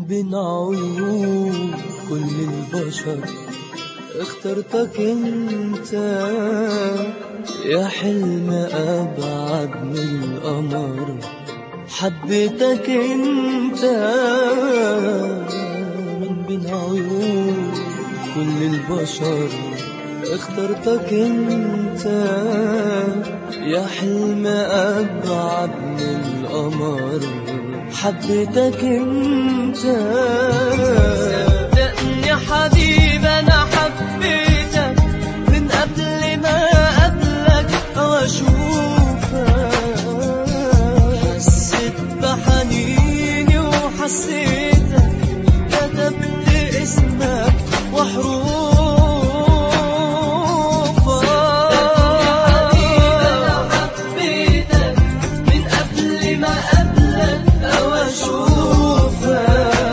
بين عيون كل البشر اخترتك انت يا حلم ابعد من القمر حبيتك انت من بين عيون كل البشر اخترتك انت يا حلم ابعد من القمر حبيتك انت صدقني حبيبي انا حبيتك من قبل ما قبلك او اشوفك حسيت بحنيني وحسيتك كتبت اسمك وحروفك من قبل ما قبلك او اشوفك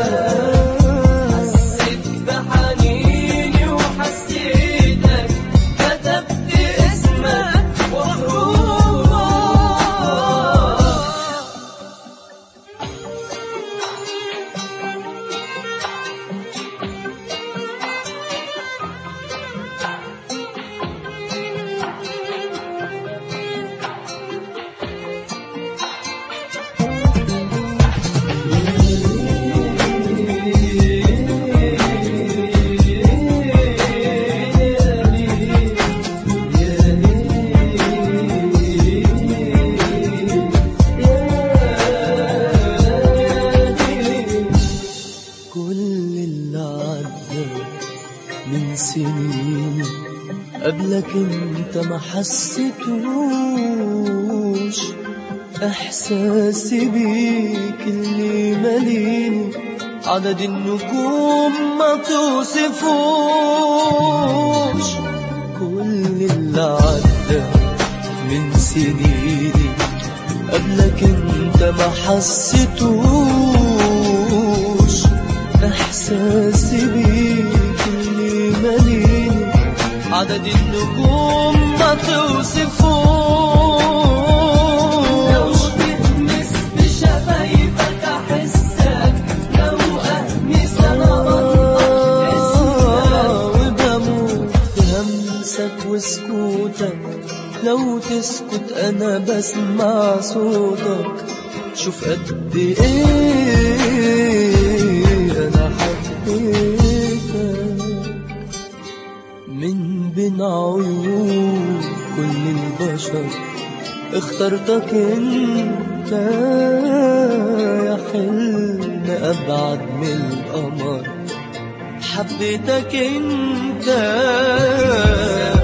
حسيت بحنيني وحسيتك كتبت اسمك وحروفك كل اللي عدى من سنين قبلك انت ما حسيتوش احساسي بيك اللي ماليني عدد النجوم ما توصفوش كل اللي عدى من سنيني قبلك انت ما حسيتوش احساسي بيك اللي ماليني عدد النجوم ما توصفوش لو تهمس بشفايفك احسك لو اهمس انا وبموت في همسك وسكوتك لو تسكت انا بسمع صوتك شوف قد ايه انا حبيتك من بين عيون كل البشر اخترتك انت يا حلم ابعد من القمر حبيتك انت